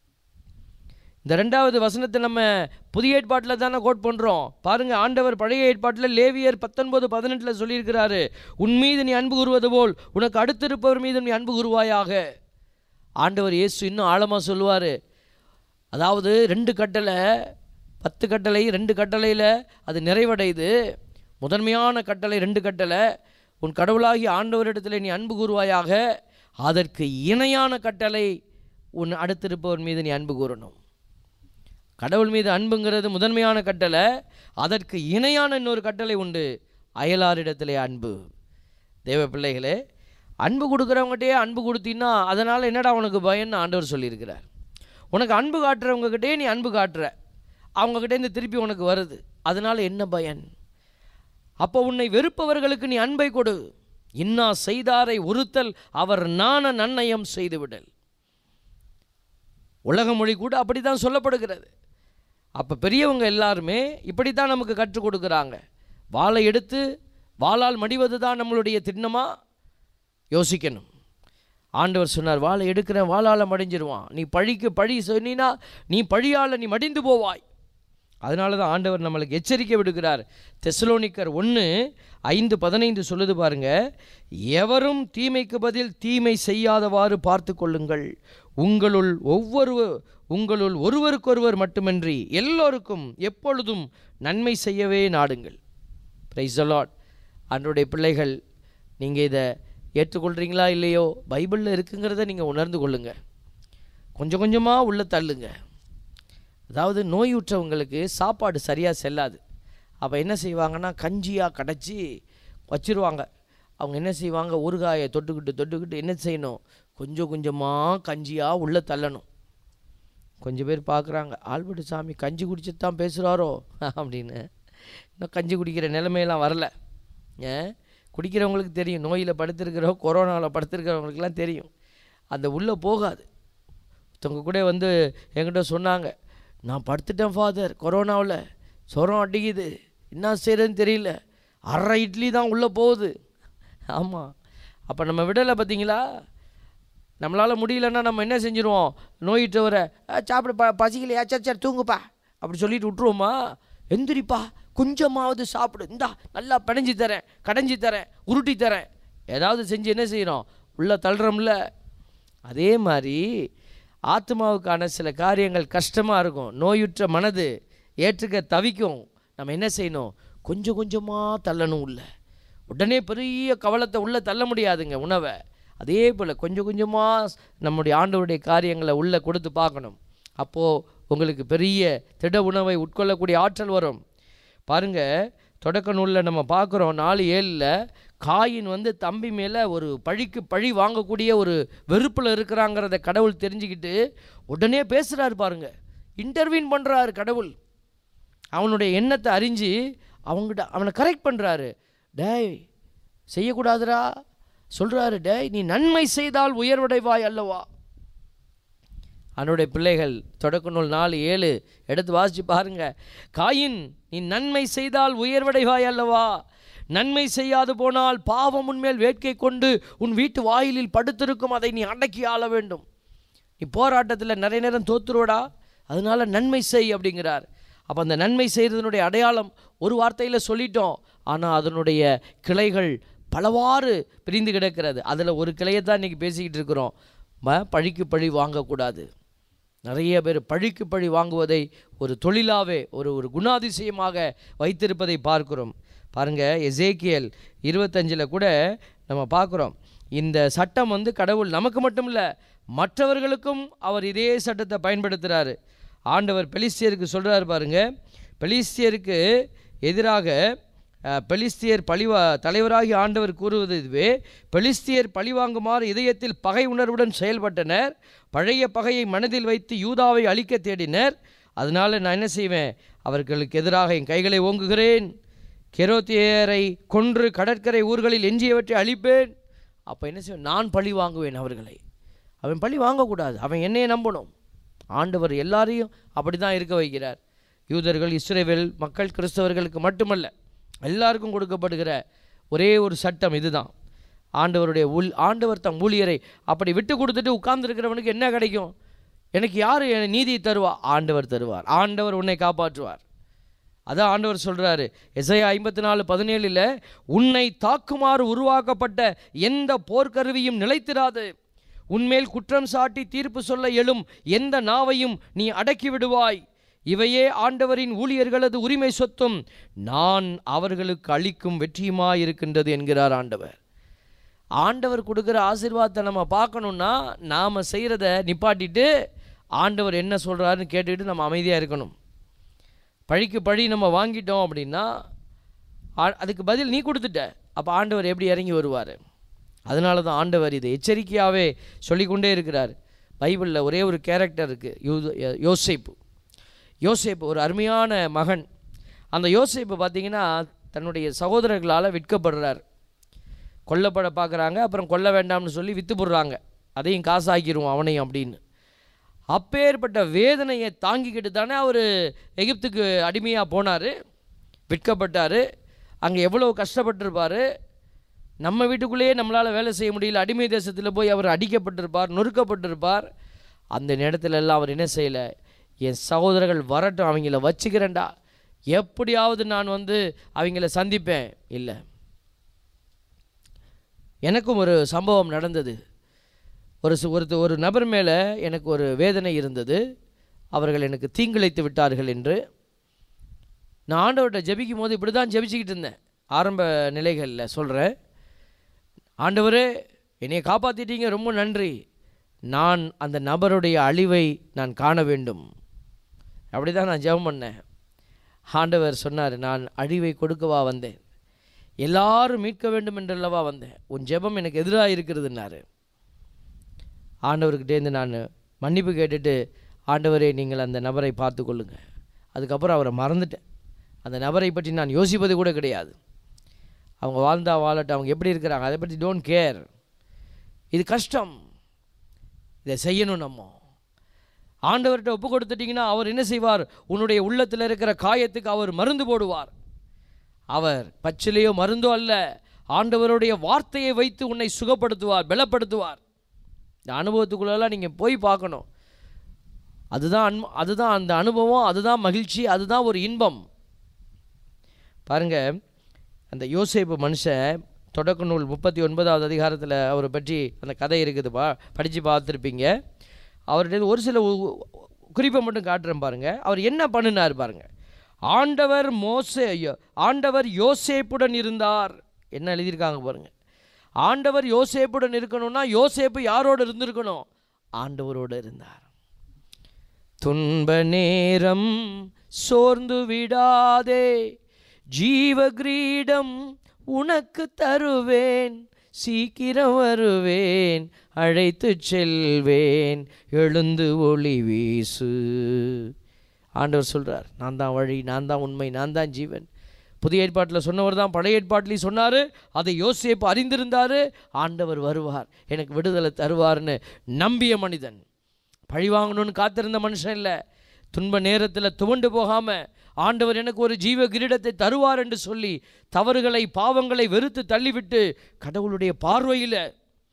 Speaker 2: இந்த ரெண்டாவது வசனத்தை நம்ம புதிய ஏற்பாட்டில் தானே கோட் பண்ணுறோம் பாருங்க ஆண்டவர் பழைய ஏற்பாட்டில் லேவியர் பத்தொன்பது பதினெட்டில் சொல்லியிருக்கிறாரு உன் மீது நீ அன்பு கூறுவது போல் உனக்கு அடுத்திருப்பவர் மீதும் நீ அன்பு கூறுவாயாக ஆண்டவர் இயேசு இன்னும் ஆழமாக சொல்லுவார் அதாவது ரெண்டு கட்டளை பத்து கட்டளை ரெண்டு கட்டளையில் அது நிறைவடையுது முதன்மையான கட்டளை ரெண்டு கட்டளை உன் கடவுளாகி ஆண்டவரிடத்தில் நீ அன்பு கூறுவாயாக அதற்கு இணையான கட்டளை உன் அடுத்திருப்பவர் மீது நீ அன்பு கூறணும் கடவுள் மீது அன்புங்கிறது முதன்மையான கட்டளை அதற்கு இணையான இன்னொரு கட்டளை உண்டு அயலாரிடத்திலே அன்பு தேவ பிள்ளைகளே அன்பு கொடுக்குறவங்ககிட்டயே அன்பு கொடுத்தீங்கன்னா அதனால் என்னடா உனக்கு பயன்னு ஆண்டவர் சொல்லியிருக்கிறார் உனக்கு அன்பு காட்டுறவங்ககிட்டயே நீ அன்பு காட்டுற அவங்கக்கிட்டேருந்து திருப்பி உனக்கு வருது அதனால் என்ன பயன் அப்போ உன்னை வெறுப்பவர்களுக்கு நீ அன்பை கொடு இன்னா செய்தாரை உறுத்தல் அவர் நாண நன்னயம் செய்துவிடல் உலக மொழி கூட அப்படி தான் சொல்லப்படுகிறது அப்போ பெரியவங்க எல்லாருமே இப்படி தான் நமக்கு கற்றுக் கொடுக்குறாங்க வாளை எடுத்து வாளால் மடிவது தான் நம்மளுடைய திண்ணமா யோசிக்கணும் ஆண்டவர் சொன்னார் வாளை எடுக்கிறேன் வாளால் மடிஞ்சிருவான் நீ பழிக்கு பழி சொன்னினா நீ பழியால் நீ மடிந்து போவாய் அதனால தான் ஆண்டவர் நம்மளுக்கு எச்சரிக்கை விடுகிறார் தெசலோனிக்கர் ஒன்று ஐந்து பதினைந்து சொல்லுது பாருங்க எவரும் தீமைக்கு பதில் தீமை செய்யாதவாறு பார்த்து கொள்ளுங்கள் உங்களுள் ஒவ்வொரு உங்களுள் ஒருவருக்கொருவர் மட்டுமின்றி எல்லோருக்கும் எப்பொழுதும் நன்மை செய்யவே நாடுங்கள் பிரைஸ் லாட் அன்றைய பிள்ளைகள் நீங்கள் இதை ஏற்றுக்கொள்கிறீங்களா இல்லையோ பைபிளில் இருக்குங்கிறத நீங்கள் உணர்ந்து கொள்ளுங்க கொஞ்சம் கொஞ்சமாக உள்ள தள்ளுங்க அதாவது நோயுற்றவங்களுக்கு சாப்பாடு சரியாக செல்லாது அப்போ என்ன செய்வாங்கன்னா கஞ்சியாக கடைச்சி வச்சிருவாங்க அவங்க என்ன செய்வாங்க ஊறுகாயை தொட்டுக்கிட்டு தொட்டுக்கிட்டு என்ன செய்யணும் கொஞ்சம் கொஞ்சமாக கஞ்சியாக உள்ளே தள்ளணும் கொஞ்சம் பேர் பார்க்குறாங்க ஆல்பர்ட் சாமி கஞ்சி குடிச்சிட்டு தான் பேசுகிறாரோ அப்படின்னு இன்னும் கஞ்சி குடிக்கிற நிலைமையெல்லாம் வரல ஏன் குடிக்கிறவங்களுக்கு தெரியும் நோயில் படுத்திருக்கிறோம் கொரோனாவில் படுத்திருக்கிறவங்களுக்குலாம் தெரியும் அந்த உள்ளே போகாது ஒருத்தவங்க கூட வந்து என்கிட்ட சொன்னாங்க நான் படுத்துட்டேன் ஃபாதர் கொரோனாவில் சொரம் அடிக்குது என்ன செய்கிறதுன்னு தெரியல அரை இட்லி தான் உள்ளே போகுது ஆமாம் அப்போ நம்ம விடலை பார்த்தீங்களா நம்மளால் முடியலன்னா நம்ம என்ன செஞ்சுருவோம் நோயிட்டவரை "அஹ், சாப்பிடு ப பசிக்கலையா சரி சரி தூங்குப்பா அப்படி சொல்லிட்டு விட்ருவோமா எந்திரிப்பா கொஞ்சமாவது சாப்பிடு இந்தா நல்லா பிணைஞ்சு தரேன் கடைஞ்சி தரேன் உருட்டி தரேன் ஏதாவது செஞ்சு என்ன செய்கிறோம் உள்ளே தள்ளுறோம்ல அதே மாதிரி ஆத்மாவுக்கான சில காரியங்கள் கஷ்டமாக இருக்கும் நோயுற்ற மனது ஏற்றுக்க தவிக்கும் நம்ம என்ன செய்யணும் கொஞ்சம் கொஞ்சமாக தள்ளணும் உள்ள உடனே பெரிய கவலத்தை உள்ளே தள்ள முடியாதுங்க உணவை அதே போல் கொஞ்சம் கொஞ்சமாக நம்முடைய ஆண்டவருடைய காரியங்களை உள்ளே கொடுத்து பார்க்கணும் அப்போது உங்களுக்கு பெரிய திட உணவை உட்கொள்ளக்கூடிய ஆற்றல் வரும் பாருங்க தொடக்க நூலில் நம்ம பார்க்குறோம் நாலு ஏழில் காயின் வந்து தம்பி மேலே ஒரு பழிக்கு பழி வாங்கக்கூடிய ஒரு வெறுப்பில் இருக்கிறாங்கிறத கடவுள் தெரிஞ்சுக்கிட்டு உடனே பேசுகிறாரு பாருங்க இன்டர்வீன் பண்ணுறாரு கடவுள் அவனுடைய எண்ணத்தை அறிஞ்சு அவங்ககிட்ட அவனை கரெக்ட் பண்ணுறாரு டேய் செய்யக்கூடாதுடா சொல்கிறாரு டேய் நீ நன்மை செய்தால் உயர்வடைவாய் அல்லவா அவனுடைய பிள்ளைகள் தொடக்க நூல் நாலு ஏழு எடுத்து வாசிச்சு பாருங்க காயின் நீ நன்மை செய்தால் உயர்வடைவாய் அல்லவா நன்மை செய்யாது போனால் பாவம் உன்மேல் வேட்கை கொண்டு உன் வீட்டு வாயிலில் படுத்திருக்கும் அதை நீ அடக்கி ஆள வேண்டும் நீ போராட்டத்தில் நிறைய நேரம் தோத்துருவடா அதனால நன்மை செய் அப்படிங்கிறார் அப்போ அந்த நன்மை செய்கிறதுனுடைய அடையாளம் ஒரு வார்த்தையில் சொல்லிட்டோம் ஆனால் அதனுடைய கிளைகள் பலவாறு பிரிந்து கிடக்கிறது அதில் ஒரு கிளையை தான் இன்றைக்கி பேசிக்கிட்டு இருக்கிறோம் ம பழிக்கு பழி வாங்கக்கூடாது நிறைய பேர் பழிக்கு பழி வாங்குவதை ஒரு தொழிலாவே ஒரு ஒரு குணாதிசயமாக வைத்திருப்பதை பார்க்கிறோம் பாருங்க எசேக்கியல் இருபத்தஞ்சில் கூட நம்ம பார்க்குறோம் இந்த சட்டம் வந்து கடவுள் நமக்கு மட்டும் இல்லை மற்றவர்களுக்கும் அவர் இதே சட்டத்தை பயன்படுத்துகிறாரு ஆண்டவர் பெலிஸ்தியருக்கு சொல்கிறாரு பாருங்க பெலிஸ்தியருக்கு எதிராக அஹ், பெலிஸ்தியர் பழிவா தலைவராகி ஆண்டவர் கூறுவது இதுவே பெலிஸ்தியர் பழிவாங்குமாறு இதயத்தில் பகை உணர்வுடன் செயல்பட்டனர் பழைய பகையை மனதில் வைத்து யூதாவை அழிக்க தேடினர் அதனால நான் என்ன செய்வேன் அவர்களுக்கு எதிராக என் கைகளை ஓங்குகிறேன் கெரோத்தியரை கொன்று கடற்கரை ஊர்களில் எஞ்சியவற்றை அழிப்பேன் அப்போ என்ன செய்வேன் நான் பழி வாங்குவேன் அவர்களை அவன் பழி வாங்கக்கூடாது அவன் என்னையை நம்பணும் ஆண்டவர் எல்லாரையும் அப்படி தான் இருக்க வைக்கிறார் யூதர்கள் இஸ்ரேவேல் மக்கள் கிறிஸ்தவர்களுக்கு மட்டுமல்ல எல்லாருக்கும் கொடுக்கப்படுகிற ஒரே ஒரு சட்டம் இதுதான் ஆண்டவருடைய உள் ஆண்டவர் தம் ஊழியரை அப்படி விட்டு கொடுத்துட்டு உட்கார்ந்துருக்கிறவனுக்கு என்ன கிடைக்கும் எனக்கு யார் என் நீதியை தருவா ஆண்டவர் தருவார் ஆண்டவர் உன்னை காப்பாற்றுவார் அதான் ஆண்டவர் சொல்றாரு எசையா ஐம்பத்தி நாலு பதினேழில் உன்னை தாக்குமாறு உருவாக்கப்பட்ட எந்த போர்க்கருவியும் நிலைத்திராது உன்மேல் குற்றம் சாட்டி தீர்ப்பு சொல்ல எழும் எந்த நாவையும் நீ அடக்கி விடுவாய் இவையே ஆண்டவரின் ஊழியர்களது உரிமை சொத்தும் நான் அவர்களுக்கு அளிக்கும் வெற்றியுமாயிருக்கின்றது என்கிறார் ஆண்டவர் ஆண்டவர் கொடுக்குற ஆசீர்வாதத்தை நம்ம பார்க்கணுன்னா நாம் செய்கிறத நிப்பாட்டிட்டு ஆண்டவர் என்ன சொல்கிறாருன்னு கேட்டுக்கிட்டு நம்ம அமைதியாக இருக்கணும் பழிக்கு பழி நம்ம வாங்கிட்டோம் அப்படின்னா ஆ- அதுக்கு பதில் நீ கொடுத்துட்ட அப்போ ஆண்டவர் எப்படி இறங்கி வருவார் அதனால தான் ஆண்டவர் இதை எச்சரிக்கையாகவே சொல்லிக்கொண்டே இருக்கிறார் பைபிளில் ஒரே ஒரு கேரக்டர் இருக்குது யூ யோசேப்பு யோசேப்பு ஒரு அருமையான மகன் அந்த யோசேப்பு பார்த்தீங்கன்னா தன்னுடைய சகோதரர்களால் விற்கப்படுறார் கொல்லப்பட பார்க்குறாங்க அப்புறம் கொல்ல வேண்டாம்னு சொல்லி விற்று போடுறாங்க அதையும் காசாக்கிடுவோம் அவனையும் அப்படின்னு அப்பேற்பட்ட வேதனையை தாங்கிக்கிட்டு தானே அவர் எகிப்துக்கு அடிமையாக போனார் விற்கப்பட்டார் அங்கே எவ்வளோ கஷ்டப்பட்டிருப்பார் நம்ம வீட்டுக்குள்ளேயே நம்மளால் வேலை செய்ய முடியல அடிமை தேசத்தில் போய் அவர் அடிக்கப்பட்டிருப்பார் நொறுக்கப்பட்டிருப்பார் அந்த நேரத்துல எல்லாம் அவர் என்ன செய்யலை என் சகோதரர்கள் வரட்டும் அவங்கள வச்சுக்கிறேன்டா எப்படியாவது நான் வந்து அவங்கள சந்திப்பேன் இல்லை எனக்கும் ஒரு சம்பவம் நடந்தது ஒரு சு- ஒரு ஒரு நபர் மேலே எனக்கு ஒரு வேதனை இருந்தது அவர்கள் எனக்கு தீங்கிழைத்து விட்டார்கள் என்று நான் ஆண்டவர்கிட்ட ஜெபிக்கும் போது இப்படி தான் ஜெபிச்சுக்கிட்டு இருந்தேன் ஆரம்ப நிலைகளில் சொல்கிறேன் ஆண்டவரே என்னை காப்பாற்றிட்டீங்க ரொம்ப நன்றி நான் அந்த நபருடைய அழிவை நான் காண வேண்டும் அப்படி தான் நான் ஜெபம் பண்ணேன் ஆண்டவர் சொன்னார் நான் அழிவை கொடுக்கவா வந்தேன் எல்லாரும் மீட்க வேண்டும் என்றல்லவா வந்தேன் உன் ஜெபம் எனக்கு எதிராக இருக்கிறதுன்னாரு ஆண்டவர்கிட்டேருந்து நான் மன்னிப்பு கேட்டுட்டு ஆண்டவரே நீங்கள் அந்த நபரை பார்த்து கொள்ளுங்க அதுக்கப்புறம் அவரை மறந்துட்டேன் அந்த நபரை பற்றி நான் யோசிப்பது கூட கிடையாது அவங்க வாழ்ந்தா வாழட்டும் அவங்க எப்படி இருக்கிறாங்க அதை பற்றி டோன்ட் கேர் இது கஷ்டம் இதை செய்யணும் நம்ம ஆண்டவர்கிட்ட ஒப்பு கொடுத்துட்டீங்கன்னா அவர் என்ன செய்வார் உன்னுடைய உள்ளத்தில் இருக்கிற காயத்துக்கு அவர் மருந்து போடுவார் அவர் பச்சிலையோ மருந்தோ அல்ல ஆண்டவருடைய வார்த்தையை வைத்து உன்னை சுகப்படுத்துவார் பலப்படுத்துவார் இந்த அனுபவத்துக்குள்ளெல்லாம் நீங்கள் போய் பார்க்கணும் அதுதான் அன்பு அதுதான் அந்த அனுபவம் அதுதான் மகிழ்ச்சி அதுதான் ஒரு இன்பம் பாருங்க அந்த யோசேப்பு மனுஷன் தொடக்க நூல் முப்பத்தி ஒன்பதாவது அதிகாரத்தில் அவரை பற்றி அந்த கதை இருக்குது பா படித்து பார்த்துருப்பீங்க அவர்கிட்ட ஒரு சில உ- உ- குறிப்பை மட்டும் காட்டுறேன் பாருங்க அவர் என்ன பண்ணினார் பாருங்க ஆண்டவர் மோசே ஐயோ, ஆண்டவர் யோசேப்புடன் இருந்தார் என்ன எழுதியிருக்காங்க பாருங்க ஆண்டவர் யோசேப்புடன் இருக்கணும்னா யோசேப்பு யாரோடு இருந்திருக்கணும் ஆண்டவரோடு இருந்தார் துன்ப நேரம் சோர்ந்து விடாதே ஜீவ கிரீடம் உனக்கு தருவேன் சீக்கிரம் வருவேன் அழைத்து செல்வேன் எழுந்து ஒளி வீசு ஆண்டவர் சொல்கிறார் நான் தான் வழி நான் தான் உண்மை நான் தான் ஜீவன் புதிய ஏற்பாட்டில் சொன்னவர் தான் பழைய ஏற்பாட்டிலையும் சொன்னார் அதை யோசேப்பு அறிந்திருந்தார் ஆண்டவர் வருவார் எனக்கு விடுதலை தருவார்னு நம்பிய மனிதன் பழி வாங்கணும்னு காத்திருந்த மனுஷன் இல்லை துன்ப நேரத்தில் துவண்டு போகாமல் ஆண்டவர் எனக்கு ஒரு ஜீவ கிரீடத்தை தருவார் என்று சொல்லி தவறுகளை பாவங்களை வெறுத்து தள்ளிவிட்டு கடவுளுடைய பார்வையில்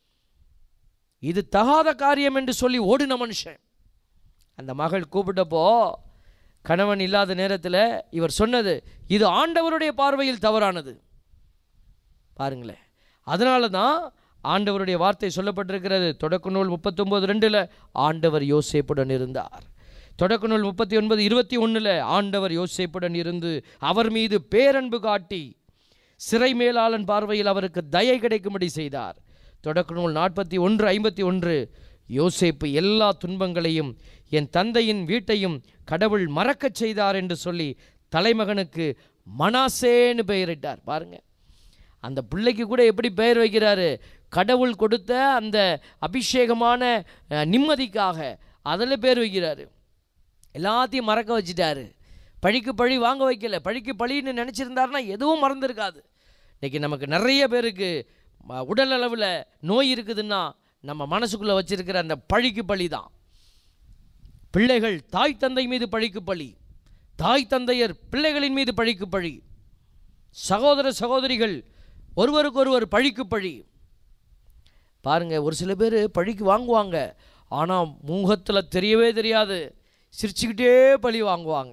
Speaker 2: இது தகாத காரியம் என்று சொல்லி ஓடின மனுஷன் அந்த மகள் கூப்பிட்டப்போ கணவன் இல்லாத நேரத்தில் இவர் சொன்னது இது ஆண்டவருடைய பார்வையில் தவறானது பாருங்களேன் அதனால தான் ஆண்டவருடைய வார்த்தை சொல்லப்பட்டிருக்கிறது தொடக்க நூல் முப்பத்தொம்போது ரெண்டில் ஆண்டவர் யோசேப்புடன் இருந்தார் தொடக்க நூல் முப்பத்தி ஒன்பது இருபத்தி ஒன்றில் ஆண்டவர் யோசேப்புடன் இருந்து அவர் மீது பேரன்பு காட்டி சிறை மேலாளன் பார்வையில் அவருக்கு தயை கிடைக்கும்படி செய்தார் தொடக்க நூல் நாற்பத்தி ஒன்று ஐம்பத்தி ஒன்று யோசேப்பு எல்லா துன்பங்களையும் என் தந்தையின் வீட்டையும் கடவுள் மறக்கச் செய்தார் என்று சொல்லி தலைமகனுக்கு மனாசேன்னு பெயரிட்டார் பாருங்க அந்த பிள்ளைக்கு கூட எப்படி பெயர் வைக்கிறாரு கடவுள் கொடுத்த அந்த அபிஷேகமான அஹ், நிம்மதிக்காக அதில் பேர் வைக்கிறாரு எல்லாத்தையும் மறக்க வச்சிட்டாரு பழிக்கு பழி வாங்க வைக்கல பழிக்கு பழின்னு நினச்சிருந்தாருன்னா எதுவும் மறந்துருக்காது இன்னைக்கு நமக்கு நிறைய பேருக்கு ம- உடல் அளவில் நோய் இருக்குதுன்னா நம்ம மனசுக்குள்ளே வச்சிருக்கிற அந்த பழிக்கு பழி தான் பிள்ளைகள் தாய் தந்தை மீது பழிக்கு பழி தாய் தந்தையர் பிள்ளைகளின் மீது பழிக்கு பழி சகோதர சகோதரிகள் ஒருவருக்கொருவர் பழிக்கு பழி பாருங்க ஒரு சில பேர் பழிக்கு வாங்குவாங்க ஆனால் முகத்தில் தெரியவே தெரியாது சிரிச்சுக்கிட்டே பழி வாங்குவாங்க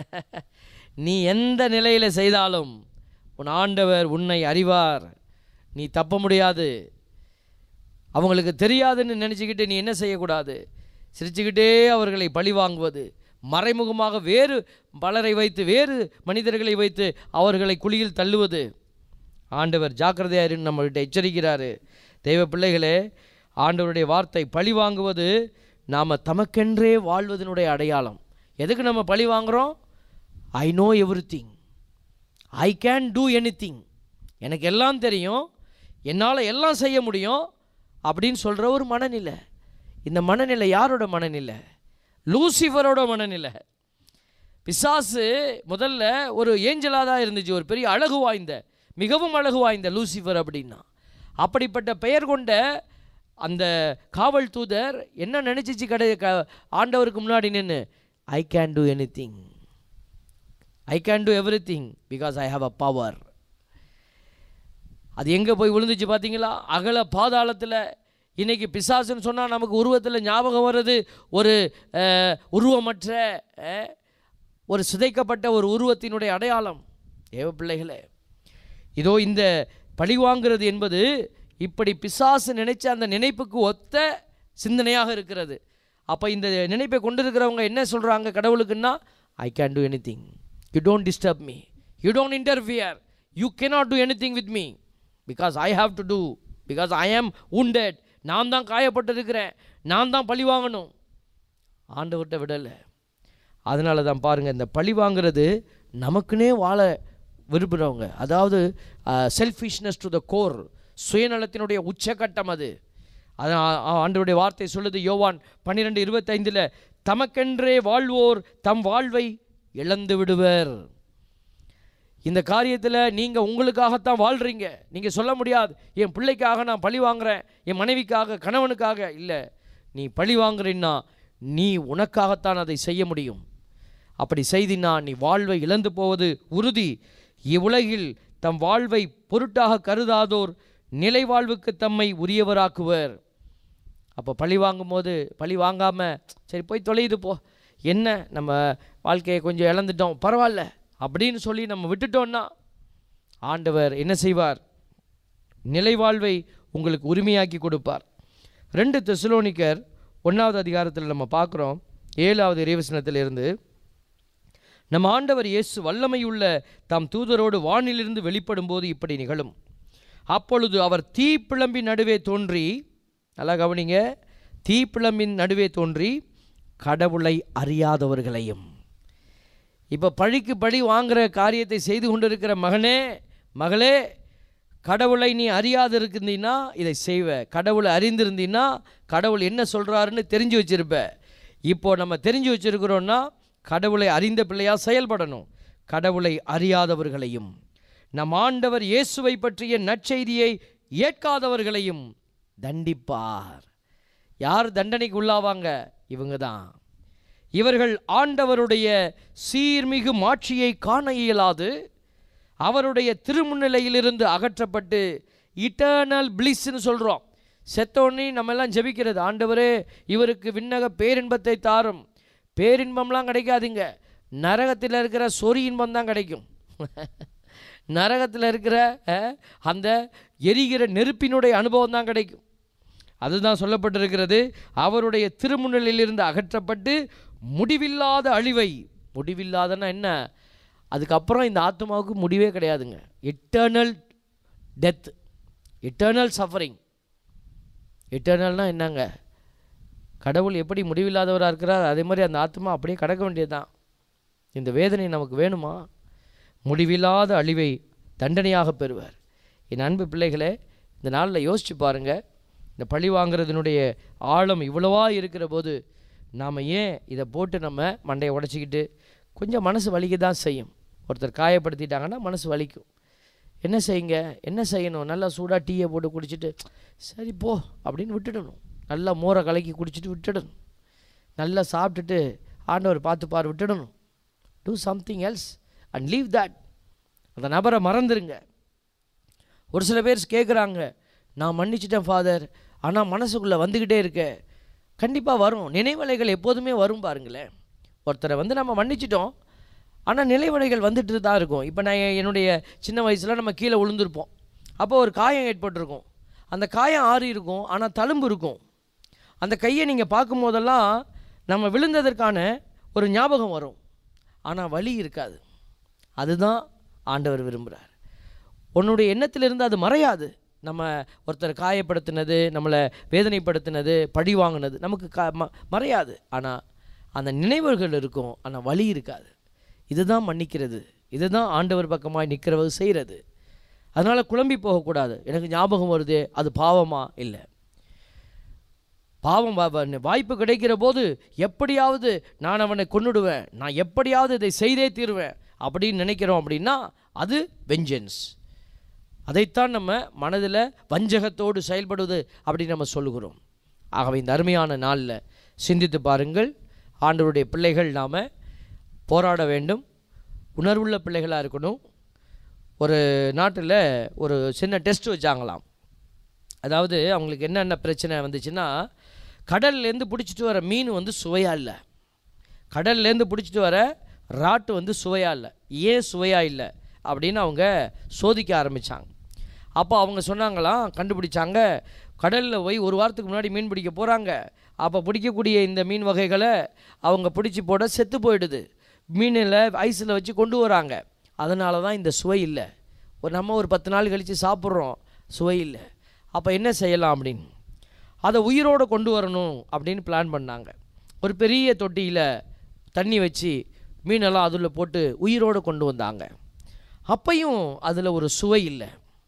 Speaker 2: நீ எந்த நிலையில் செய்தாலும் உன் ஆண்டவர் உன்னை அறிவார் நீ தப்ப முடியாது அவங்களுக்கு தெரியாதுன்னு நினச்சிக்கிட்டு நீ என்ன செய்யக்கூடாது சிரிச்சுக்கிட்டே அவர்களை பழி வாங்குவது மறைமுகமாக வேறு பலரை வைத்து வேறு மனிதர்களை வைத்து அவர்களை குழியில் தள்ளுவது ஆண்டவர் ஜாக்கிரதையாருன்னு நம்மள்கிட்ட எச்சரிக்கிறாரு தெய்வ பிள்ளைகளே ஆண்டவருடைய வார்த்தை பழி வாங்குவது நாம் தமக்கென்றே வாழ்வதனுடைய அடையாளம் எதுக்கு நம்ம பழி வாங்குகிறோம் I know everything I can do any எனக்கு எல்லாம் தெரியும் என்னால் எல்லாம் செய்ய முடியும் அப்படின்னு சொல்கிற ஒரு மனநிலை இந்த மனநிலை யாரோட மனநிலை லூசிஃபரோட மனநிலை பிசாசு முதல்ல ஒரு ஏஞ்சலாக தான் இருந்துச்சு ஒரு பெரிய அழகு வாய்ந்த மிகவும் அழகு வாய்ந்த லூசிஃபர் அப்படின்னா அப்படிப்பட்ட பெயர் கொண்ட அந்த காவல் தூதர் என்ன நினச்சிச்சு கடை க ஆண்டவருக்கு முன்னாடி நின்று I can do anything I can do everything because I have a power அது எங்கே போய் விழுந்துச்சு பார்த்தீங்களா அகல பாதாளத்தில் இன்னைக்கு பிசாசுன்னு சொன்னால் நமக்கு உருவத்தில் ஞாபகம் வர்றது ஒரு அஹ், உருவமற்ற அஹ், ஒரு சிதைக்கப்பட்ட ஒரு உருவத்தினுடைய அடையாளம் தேவ பிள்ளைகளே இதோ இந்த பழி வாங்குறது என்பது இப்படி பிசாசு நினைச்ச அந்த நினைப்புக்கு ஒத்த சிந்தனையாக இருக்கிறது அப்போ இந்த நினைப்பை கொண்டிருக்கிறவங்க என்ன சொல்கிறாங்க கடவுளுக்குன்னா I can do anything you don't disturb me you don't interfere you cannot do anything with me because I have to do because I am wounded நான் தான் காயப்பட்டிருக்கிறேன் நான் தான் பழி வாங்கணும் ஆண்டவர்கிட்ட விடலை அதனால தான் பாருங்கள் இந்த பழி வாங்குறது நமக்குன்னே வாழ விரும்புகிறவங்க அதாவது செல்ஃபிஷ்னஸ் டு த கோர் சுயநலத்தினுடைய உச்சக்கட்டம் அது அதான் ஆண்டவருடைய வார்த்தை சொல்லுது யோவான் பன்னிரெண்டு இருபத்தைந்தில் தமக்கென்றே வாழ்வோர் தம் வாழ்வை இழந்து விடுவர் இந்த காரியத்தில் நீங்கள் உங்களுக்காகத்தான் வாழ்கிறீங்க நீங்கள் சொல்ல முடியாது என் பிள்ளைக்காக நான் பழி வாங்குறேன் என் மனைவிக்காக கணவனுக்காக இல்லை நீ பழி வாங்குறீன்னா நீ உனக்காகத்தான் அதை செய்ய முடியும் அப்படி செய்தினா நீ வாழ்வை இழந்து போவது உறுதி இவ்வுலகில் தம் வாழ்வை பொருட்டாக கருதாதோர் நிலை வாழ்வுக்கு தம்மை உரியவராக்குவர் அப்போ பழி வாங்கும்போது பழி வாங்காமல் சரி போய் தொலையுது போ என்ன நம்ம வாழ்க்கையை கொஞ்சம் இழந்துட்டோம் பரவாயில்ல அப்படின்னு சொல்லி நம்ம விட்டுட்டோம்னா ஆண்டவர் என்ன செய்வார் நிலைவாழ்வை உங்களுக்கு உரிமையாக்கி கொடுப்பார் ரெண்டு தெசலோனிக்கர் ஒன்றாவது அதிகாரத்தில் நம்ம பார்க்குறோம் ஏழாவது இறைவசனத்திலிருந்து நம் ஆண்டவர் இயேசு வல்லமையுள்ள தாம் தூதரோடு வானிலிருந்து வெளிப்படும்போது இப்படி நிகழும் அப்பொழுது அவர் தீப்பிழம்பின் நடுவே தோன்றி நல்லா கவனிங்க தீப்பிழம்பின் நடுவே தோன்றி கடவுளை அறியாதவர்களையும் இப்போ பழிக்கு பழி வாங்குற காரியத்தை செய்து கொண்டிருக்கிற மகனே மகளே கடவுளை நீ அறியாது இருந்தீன்னா இதை செய்வ கடவுளை அறிந்திருந்தீன்னா கடவுள் என்ன சொல்கிறாருன்னு தெரிஞ்சு வச்சிருப்ப இப்போ நம்ம தெரிஞ்சு வச்சிருக்கிறோன்னா கடவுளை அறிந்த பிள்ளையா செயல்படணும் கடவுளை அறியாதவர்களையும் நம் ஆண்டவர் இயேசுவை பற்றிய நற்செய்தியை ஏற்காதவர்களையும் தண்டிப்பார் யார் தண்டனைக்கு உள்ளாவாங்க இவங்க தான் இவர்கள் ஆண்டவருடைய சீர்மிகு மாட்சியை காண இயலாது அவருடைய திருமுன்னிலையிலிருந்து அகற்றப்பட்டு இட்டர்னல் பிளிஸ்ன்னு சொல்கிறோம் செத்தோடனே நம்ம எல்லாம் ஜெபிக்கிறது ஆண்டவரே இவருக்கு விண்ணக பேரின்பத்தை தாரும் பேரின்பம்லாம் கிடைக்காதுங்க நரகத்தில் இருக்கிற சொறி இன்பம் தான் கிடைக்கும் நரகத்தில் இருக்கிற அஹ், அந்த எரிகிற நெருப்பினுடைய அனுபவம் தான் கிடைக்கும் அதுதான் சொல்லப்பட்டிருக்கிறது அவருடைய திருமுன்னிலிருந்து அகற்றப்பட்டு முடிவில்லாத அழிவை முடிவில்லாதன்னா என்ன அதுக்கப்புறம் இந்த ஆத்மாவுக்கு முடிவே கிடையாதுங்க இட்டர்னல் டெத் இட்டர்னல் சஃபரிங் இட்டர்னல்னா என்னங்க கடவுள் எப்படி முடிவில்லாதவராக இருக்கிறார் அதே மாதிரி அந்த ஆத்மா அப்படியே கடக்க வேண்டியதுதான் இந்த வேதனை நமக்கு வேணுமா முடிவில்லாத அழிவை தண்டனையாக பெறுவார் என் அன்பு பிள்ளைகளே இந்த நாளில் யோசிச்சு பாருங்க இந்த பழி வாங்குறதுனுடைய ஆழம் இவ்வளவா இருக்கிற போது நாம் ஏன் இதை போட்டு நம்ம மண்டையை உடச்சிக்கிட்டு கொஞ்சம் மனசு வலிக்க தான் செய்யும் ஒருத்தர் காயப்படுத்திட்டாங்கன்னா மனசு வலிக்கும் என்ன செய்யுங்க என்ன செய்யணும் நல்லா சூடாக டீயை போட்டு குடிச்சிட்டு சரி போ அப்படின்னு விட்டுடணும் நல்லா மோரை கலக்கி குடிச்சிட்டு விட்டுடணும் நல்லா சாப்பிட்டுட்டு ஆண்டவர் பார்த்துப்பார் விட்டுடணும் do something else and leave that அந்த நபரை மறந்துருங்க ஒரு சில பேர் கேட்குறாங்க நான் மன்னிச்சிட்டேன் ஃபாதர் ஆனால் மனசுக்குள்ளே வந்துக்கிட்டே இருக்க கண்டிப்பாக வரும் நினைவலைகள் எப்போதுமே வரும் பாருங்களேன் ஒருத்தரை வந்து நம்ம மன்னிச்சிட்டோம் ஆனால் நினைவலைகள் வந்துட்டு தான் இருக்கும் இப்போ நான் என்- என்னுடைய சின்ன வயசில் நம்ம கீழே விழுந்திருப்போம் அப்போ ஒரு காயம் ஏற்பட்டிருக்கும் அந்த காயம் ஆறி இருக்கும் ஆனால் தழும்பு இருக்கும் அந்த கையை நீங்கள் பார்க்கும் போதெல்லாம் நம்ம விழுந்ததற்கான ஒரு ஞாபகம் வரும் ஆனால் வலி இருக்காது அதுதான் ஆண்டவர் விரும்புகிறார் உன்னுடைய எண்ணத்திலிருந்து அது மறையாது நம்ம ஒருத்தர் காயப்படுத்தினது நம்மளை வேதனைப்படுத்தினது பழி வாங்கினது நமக்கு க ம- மறையாது ஆனால் அந்த நினைவுகள் இருக்கும் ஆனால் வலி இருக்காது இதுதான் மன்னிக்கிறது இதுதான் ஆண்டவர் பக்கமாய் நிற்கிறவர் செய்கிறது அதனால் குழம்பி போகக்கூடாது எனக்கு ஞாபகம் வருது அது பாவமா இல்லை பாவம் வா- வா- வாய்ப்பு கிடைக்கிற போது எப்படியாவது நான் அவனை கொன்னுடுவேன் நான் எப்படியாவது இதை செய்தே தீருவேன் அப்படின்னு நினைக்கிறோம் அப்படின்னா அது வெஞ்சன்ஸ் அதைத்தான் நம்ம மனதில் வஞ்சகத்தோடு செயல்படுவது அப்படின்னு நம்ம சொல்லுகிறோம் ஆகவே இந்த அருமையான நாளில் சிந்தித்து பாருங்கள் ஆண்டவருடைய பிள்ளைகள் நாம் போராட வேண்டும் உணர்வுள்ள பிள்ளைகளாக இருக்கணும் ஒரு நாட்டில் ஒரு சின்ன டெஸ்ட் வச்சாங்களாம் அதாவது அவங்களுக்கு என்னென்ன பிரச்சனை வந்துச்சுன்னா கடல்லேருந்து பிடிச்சிட்டு வர மீன் வந்து சுவையாக இல்லை கடல்லேருந்து பிடிச்சிட்டு வர ராட்டு வந்து சுவையாக இல்லை ஏன் சுவையாக இல்லை அப்படின்னு அவங்க சோதிக்க ஆரம்பித்தாங்க அப்போ அவங்க சொன்னாங்களாம் கண்டுபிடிச்சாங்க கடலில் போய் ஒரு வாரத்துக்கு முன்னாடி மீன் பிடிக்க போகிறாங்க அப்போ பிடிக்கக்கூடிய இந்த மீன் வகைகளை அவங்க பிடிச்சி போட செத்து போயிடுது மீனில் ஐஸில் வச்சு கொண்டு வராங்க அதனால தான் இந்த சுவை இல்லை ஒரு நம்ம ஒரு பத்து நாள் கழித்து சாப்பிட்றோம் சுவை இல்லை அப்போ என்ன செய்யலாம் அப்படின்னு அதை உயிரோடு கொண்டு வரணும் அப்படின்னு பிளான் பண்ணாங்க ஒரு பெரிய தொட்டியில் தண்ணி வச்சு மீனெல்லாம் அதில் போட்டு உயிரோடு கொண்டு வந்தாங்க அப்பையும் அதில் ஒரு சுவை இல்லை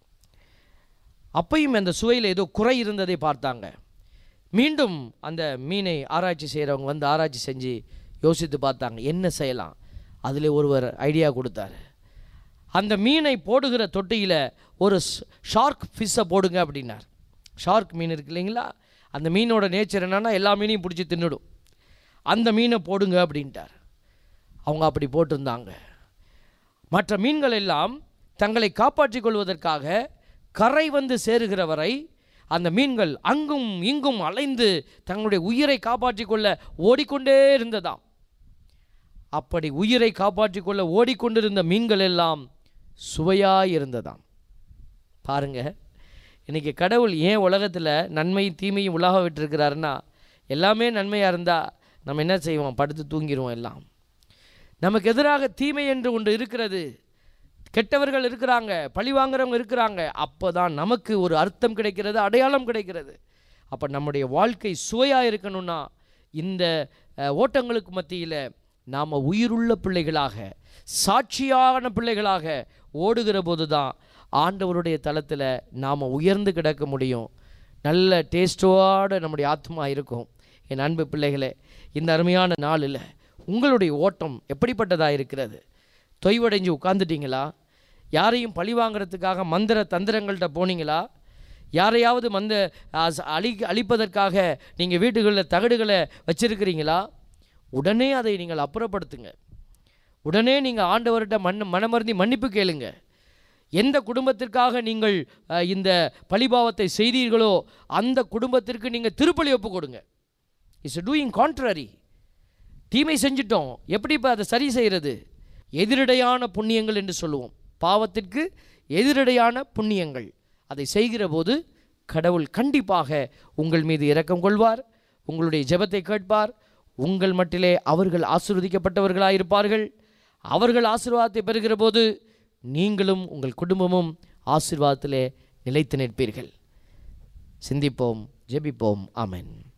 Speaker 2: அப்பையும் அந்த சுவையில் ஏதோ குறை இருந்ததை பார்த்தாங்க மீண்டும் அந்த மீனை ஆராய்ச்சி செய்கிறவங்க வந்து ஆராய்ச்சி செஞ்சு யோசித்து பார்த்தாங்க என்ன செய்யலாம் அதில் ஒருவர் ஐடியா கொடுத்தாரு அந்த மீனை போடுகிற தொட்டியில் ஒரு ஷார்க் ஃபிஷ்ஷை போடுங்க அப்படின்னார் ஷார்க் மீன் இருக்கு இல்லைங்களா அந்த மீனோட நேச்சர் என்னன்னா எல்லா மீனையும் பிடிச்சி தின்னுடும் அந்த மீனை போடுங்க அப்படின்ட்டார் அவங்க அப்படி போட்டிருந்தாங்க மற்ற மீன்கள் எல்லாம் தங்களை காப்பாற்றிக் கொள்வதற்காக கரை வந்து சேருகிற வரை அந்த மீன்கள் அங்கும் இங்கும் அலைந்து தங்களுடைய உயிரை காப்பாற்றிக் கொள்ள ஓடிக்கொண்டே இருந்ததாம் அப்படி உயிரை காப்பாற்றிக் கொள்ள ஓடிக்கொண்டிருந்த மீன்கள் எல்லாம் சுவையாய் இருந்ததாம் பாருங்க இன்னைக்கு கடவுள் ஏன் உலகத்தில் நன்மையும் தீமையும் உலாக விட்டுருக்கிறாருன்னா எல்லாமே நன்மையாக இருந்தால் நம்ம என்ன செய்வோம் படுத்து தூங்கிடுவோம் எல்லாம் நமக்கு எதிராக தீமை என்று ஒன்று இருக்கிறது கெட்டவர்கள் இருக்கிறாங்க பழி வாங்குறவங்க இருக்கிறாங்க அப்போ தான் நமக்கு ஒரு அர்த்தம் கிடைக்கிறது அடையாளம் கிடைக்கிறது அப்போ நம்முடைய வாழ்க்கை சுவையாக இருக்கணும்னா இந்த அஹ், ஓட்டங்களுக்கு மத்தியில் நாம் உயிருள்ள பிள்ளைகளாக சாட்சியான பிள்ளைகளாக ஓடுகிற போது தான் ஆண்டவருடைய தளத்தில் நாம் உயர்ந்து கிடக்க முடியும் நல்ல டேஸ்டோட நம்முடைய ஆத்மா இருக்கும் என் அன்பு பிள்ளைகளே இந்த அருமையான நாளில் உங்களுடைய ஓட்டம் எப்படிப்பட்டதாக இருக்கிறது தொய்வடைஞ்சு உட்காந்துட்டீங்களா யாரையும் பழி வாங்குறதுக்காக மந்திர தந்திரங்கள்கிட்ட போனீங்களா யாரையாவது மந்த அஸ்- அழி அழிப்பதற்காக நீங்கள் வீட்டுகளில் தகடுகளை வச்சிருக்கிறீங்களா உடனே அதை நீங்கள் அப்புறப்படுத்துங்க உடனே நீங்கள் ஆண்டவர்கிட்ட மண் மனமருந்தி மன்னிப்பு கேளுங்க எந்த குடும்பத்திற்காக நீங்கள் அஹ், இந்த பழிபாவத்தை செய்தீர்களோ அந்த குடும்பத்திற்கு நீங்கள் திருப்பலி ஒப்பு கொடுங்க இட்ஸ் டூயிங் கான்ட்ரரி தீமை செஞ்சிட்டோம் எப்படி இப்போ அதை சரி செய்கிறது எதிரடையான புண்ணியங்கள் என்று சொல்லுவோம் பாவத்திற்கு எதிரடையான புண்ணியங்கள் அதை செய்கிற போது கடவுள் கண்டிப்பாக உங்கள் மீது இரக்கம் கொள்வார் உங்களுடைய ஜெபத்தை கேட்பார் உங்கள் மட்டிலே அவர்கள் ஆசீர்வதிக்கப்பட்டவர்களாயிருப்பார்கள் அவர்கள் ஆசீர்வாதத்தை பெறுகிற போது நீங்களும் உங்கள் குடும்பமும் ஆசீர்வாதத்திலே நிலைத்து நிற்பீர்கள் சிந்திப்போம் ஜெபிப்போம் ஆமென்